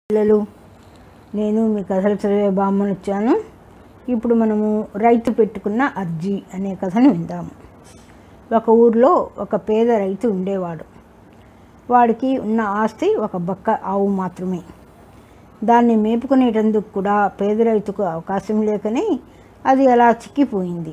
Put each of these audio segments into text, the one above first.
పిల్లలు నేను మీ కథలు చదివే బామ్మను వచ్చాను ఇప్పుడు మనము రైతు పెట్టుకున్న అర్జీ అనే కథను విందాము ఒక ఊర్లో ఒక పేద రైతు ఉండేవాడు వాడికి ఉన్న ఆస్తి ఒక బక్క ఆవు మాత్రమే దాన్ని మేపుకునేటందుకు కూడా పేద రైతుకు అవకాశం లేకనే అది అలా చిక్కిపోయింది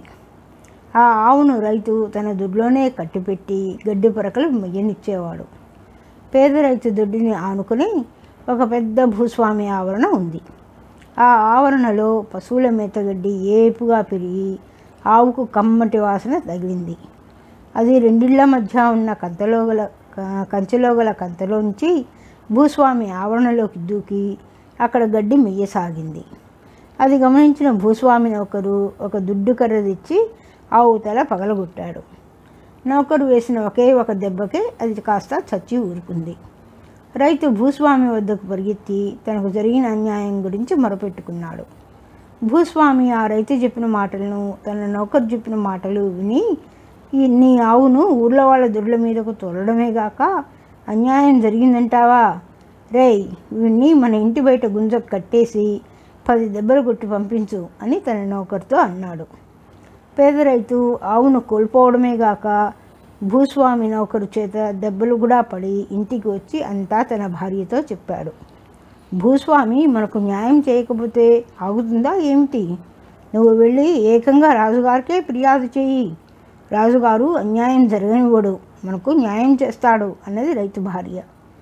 ఆ ఆవును రైతు తన దొడ్లోనే కట్టిపెట్టి గడ్డి పరకలు మెయ్యనిచ్చేవాడు పేద రైతు దొడ్డిని ఆనుకుని ఒక పెద్ద భూస్వామి ఆవరణ ఉంది ఆ ఆవరణలో పశువుల మేతగడ్డి ఏపుగా పెరిగి ఆవుకు కమ్మటి వాసన తగిలింది అది రెండిళ్ల మధ్య ఉన్న కంతలో గల క- కంచెలో గల కంతలోంచి భూస్వామి ఆవరణలోకి దూకి అక్కడ గడ్డి మెయ్యసాగింది అది గమనించిన భూస్వామి నౌకరు ఒక దుడ్డు కర్ర తెచ్చి ఆవు తల పగలగొట్టాడు నౌకరు వేసిన ఒకే ఒక దెబ్బకే అది కాస్త చచ్చి ఊరుకుంది రైతు భూస్వామి వద్దకు పరిగెత్తి తనకు జరిగిన అన్యాయం గురించి మొరపెట్టుకున్నాడు భూస్వామి ఆ రైతు చెప్పిన మాటలను తన నౌకరు చెప్పిన మాటలు విని ఈ నీ ఆవును ఊర్లో వాళ్ళ దొడ్ల మీదకు తోలడమే గాక అన్యాయం జరిగిందంటావా రేయ్ వీణ్ణి మన ఇంటి బయట గుంజకు కట్టేసి పది దెబ్బలు కొట్టి పంపించు అని తన నౌకరుతో అన్నాడు పేద రైతు ఆవును కోల్పోవడమే గాక భూస్వామి నౌకరు చేత దెబ్బలు కూడా పడి ఇంటికి వచ్చి అంతా తన భార్యతో చెప్పాడు భూస్వామి మనకు న్యాయం చేయకపోతే ఆగుతుందా ఏమిటి నువ్వు వెళ్ళి ఏకంగా రాజుగారికే ఫిర్యాదు చేయి రాజుగారు అన్యాయం జరగనివ్వడు మనకు న్యాయం చేస్తాడు అన్నది రైతు భార్య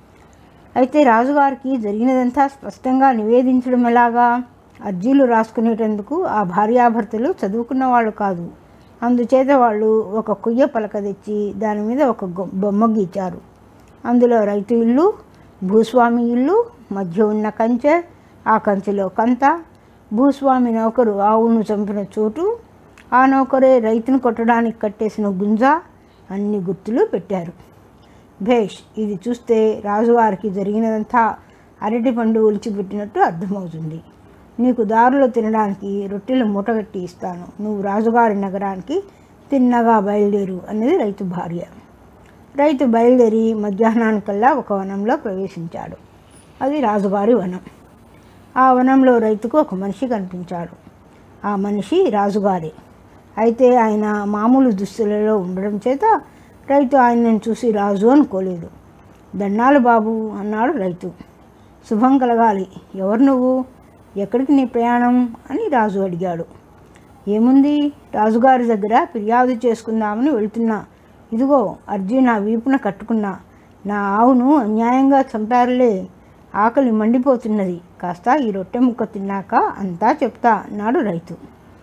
అయితే రాజుగారికి జరిగినదంతా స్పష్టంగా నివేదించడం ఎలాగా అర్జీలు రాసుకునేటందుకు ఆ భార్యాభర్తలు చదువుకున్న వాళ్ళు కాదు అందుచేత వాళ్ళు ఒక కొయ్య పలక తెచ్చి దాని మీద ఒక గొ- బొమ్మ గీచారు అందులో రైతు ఇల్లు భూస్వామి ఇల్లు మధ్య ఉన్న కంచె ఆ కంచెలో కంత భూస్వామి నౌకరు ఆవును చంపిన చోటు ఆ నౌకరే రైతును కొట్టడానికి కట్టేసిన గుంజ అన్ని గుర్తులు పెట్టారు భేష్ ఇది చూస్తే రాజుగారికి జరిగినదంతా అరటి పండు ఒలిచిపెట్టినట్టు అర్థమవుతుంది నీకు దారిలో తినడానికి రొట్టెలు మూటగట్టి ఇస్తాను నువ్వు రాజుగారి నగరానికి తిన్నగా బయలుదేరు అనేది రైతు భార్య రైతు బయలుదేరి మధ్యాహ్నానికల్లా ఒక వనంలో ప్రవేశించాడు అది రాజుగారి వనం ఆ వనంలో రైతుకు ఒక మనిషి కనిపించాడు ఆ మనిషి రాజుగారే అయితే ఆయన మామూలు దుస్తులలో ఉండడం చేత రైతు ఆయనను చూసి రాజు అనుకోలేదు దండాలు బాబు అన్నాడు రైతు శుభం కలగాలి ఎవరు నువ్వు ఎక్కడికి నీ ప్రయాణం అని రాజు అడిగాడు ఏముంది రాజుగారి దగ్గర ఫిర్యాదు చేసుకుందామని వెళ్తున్నా ఇదిగో అర్జీ నా వీపున కట్టుకున్నా నా ఆవును అన్యాయంగా చంపారులే ఆకలి మండిపోతున్నది కాస్త ఈ రొట్టె ముక్క తిన్నాక అంతా చెప్తా అన్నాడు రైతు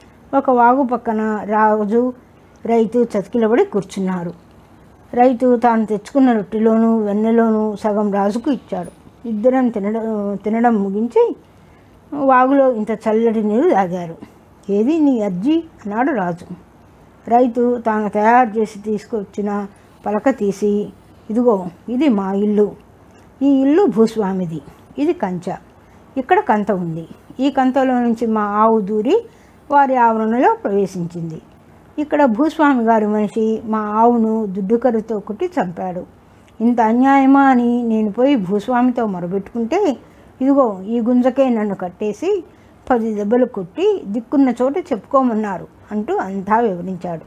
ఒక వాగు పక్కన రాజు రైతు చతికిలబడి కూర్చున్నారు రైతు తాను తెచ్చుకున్న రొట్టెలోను వెన్నెలోను సగం రాజుకు ఇచ్చాడు ఇద్దరం తినడం తినడం ముగించి వాగులో ఇంత చల్లటి నీరు తాగారు ఏది నీ అర్జీ అన్నాడు రాజు రైతు తాను తయారు చేసి తీసుకొచ్చిన పలక తీసి ఇదిగో ఇది మా ఇల్లు ఈ ఇల్లు భూస్వామిది ఇది కంచ ఇక్కడ కంత ఉంది ఈ కంతలో నుంచి మా ఆవు దూరి వారి ఆవరణలో ప్రవేశించింది ఇక్కడ భూస్వామి గారి మనిషి మా ఆవును దుడ్డుకర్రతో కొట్టి చంపాడు ఇంత అన్యాయమా అని నేను పోయి భూస్వామితో మొరబెట్టుకుంటే ఇదిగో ఈ గుంజకే నన్ను కట్టేసి పది దెబ్బలు కొట్టి దిక్కున్న చోట చెప్పుకోమన్నారు అంటూ అంతా వివరించాడు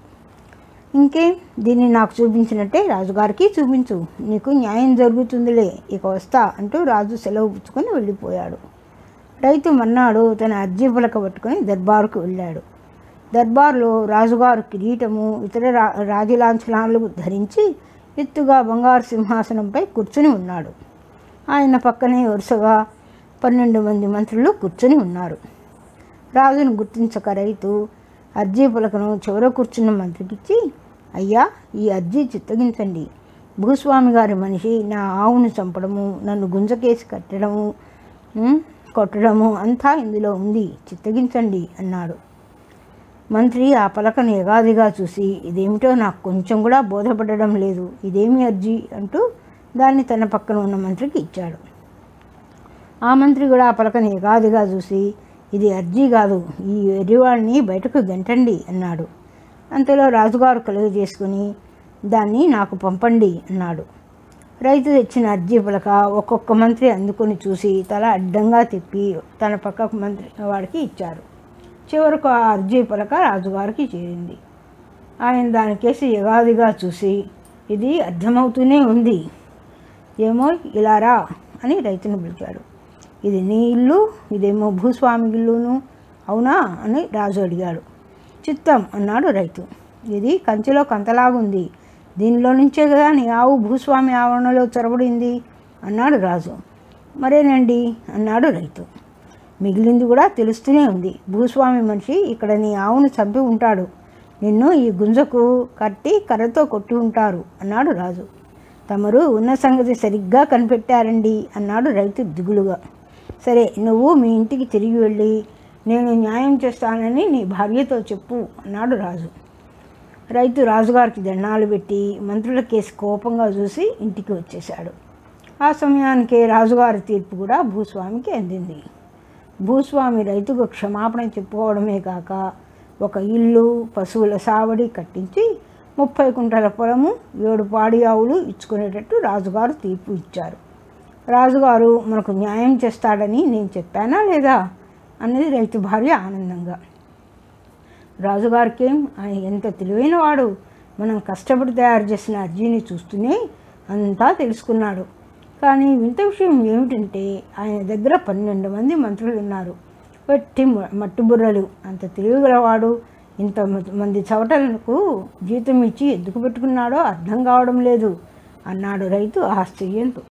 ఇంకేం దీన్ని నాకు చూపించినట్టే రాజుగారికి చూపించు నీకు న్యాయం జరుగుతుందిలే ఇక వస్తా అంటూ రాజు సెలవు పుచ్చుకొని వెళ్ళిపోయాడు రైతు మన్నాడు తన అర్జీ పలక పట్టుకొని దర్బారుకు వెళ్ళాడు దర్బార్లో రాజుగారు కిరీటము ఇతర రా రాజలాంఛనాలు ధరించి ఎత్తుగా బంగారు సింహాసనంపై కూర్చుని ఉన్నాడు ఆయన పక్కనే వరుసగా పన్నెండు మంది మంత్రులు కూర్చుని ఉన్నారు రాజును గుర్తించక రైతు అర్జీ పులకను చివర కూర్చున్న మంత్రికిచ్చి అయ్యా ఈ అర్జీ చిత్తగించండి భూస్వామి గారి మనిషి నా ఆవును చంపడము నన్ను గుంజకేసి కట్టడము ఉమ్, కొట్టడము అంతా ఇందులో ఉంది చిత్తగించండి అన్నాడు మంత్రి ఆ పలకను ఎగాదిగా చూసి ఇదేమిటో నాకు కొంచెం కూడా బోధపడడం లేదు ఇదేమి అర్జీ అంటూ దాన్ని తన పక్కన ఉన్న మంత్రికి ఇచ్చాడు ఆ మంత్రి కూడా ఆ పలకని ఎగాదిగా చూసి ఇది అర్జీ కాదు ఈ ఎరివాడిని బయటకు గంటండి అన్నాడు అంతలో రాజుగారు కలుగజేసుకుని దాన్ని నాకు పంపండి అన్నాడు రైతు తెచ్చిన అర్జీ పలక ఒక్కొక్క మంత్రి అందుకొని చూసి తల అడ్డంగా తిప్పి తన పక్కకు మంత్రి వాడికి ఇచ్చారు చివరకు ఆ అర్జీ పలక రాజుగారికి చేరింది ఆయన దానికేసి యగాదిగా చూసి ఇది అర్థమవుతూనే ఉంది ఏమో ఇలా రా అని రైతును పిలిచాడు ఇది నీ ఇల్లు ఇదేమో భూస్వామి ఇల్లును అవునా అని రాజు అడిగాడు చిత్తం అన్నాడు రైతు ఇది కంచెలో కంతలాగుంది దీనిలో నుంచే కదా నీ ఆవు భూస్వామి ఆవరణలో చొరబడింది అన్నాడు రాజు మరేనండి అన్నాడు రైతు మిగిలింది కూడా తెలుస్తూనే ఉంది భూస్వామి మనిషి ఇక్కడ నీ ఆవును చంపి ఉంటాడు నిన్ను ఈ గుంజకు కట్టి కర్రతో కొట్టి ఉంటారు అన్నాడు రాజు తమరు ఉన్న సంగతి సరిగ్గా కనిపెట్టారండి అన్నాడు రైతు దిగులుగా సరే నువ్వు మీ ఇంటికి తిరిగి వెళ్ళి నేను న్యాయం చేస్తానని నీ భార్యతో చెప్పు అన్నాడు రాజు రైతు రాజుగారికి దండాలు పెట్టి మంత్రుల కేసు కోపంగా చూసి ఇంటికి వచ్చేశాడు ఆ సమయానికి రాజుగారి తీర్పు కూడా భూస్వామికి అందింది భూస్వామి రైతుకు క్షమాపణ చెప్పుకోవడమే కాక ఒక ఇల్లు పశువుల సావడి కట్టించి ముప్పై కుంటల పొలము ఏడు పాడి ఆవులు ఇచ్చుకునేటట్టు రాజుగారు తీర్పు ఇచ్చారు రాజుగారు మనకు న్యాయం చేస్తాడని నేను చెప్పానా లేదా అన్నది రైతు భార్య ఆనందంగా రాజుగారికేం ఆయన ఎంత తెలివైన వాడు మనం కష్టపడి తయారు చేసిన అర్జీని చూస్తూనే అంతా తెలుసుకున్నాడు కానీ వింత విషయం ఏమిటంటే ఆయన దగ్గర పన్నెండు మంది మంత్రులు ఉన్నారు వట్టి మ- మట్టి బుర్రలు అంత తెలివిగలవాడు ఇంత మ- మంది చవటలకు జీతం ఇచ్చి ఎందుకు పెట్టుకున్నాడో అర్థం కావడం లేదు అన్నాడు రైతు ఆశ్చర్యంతో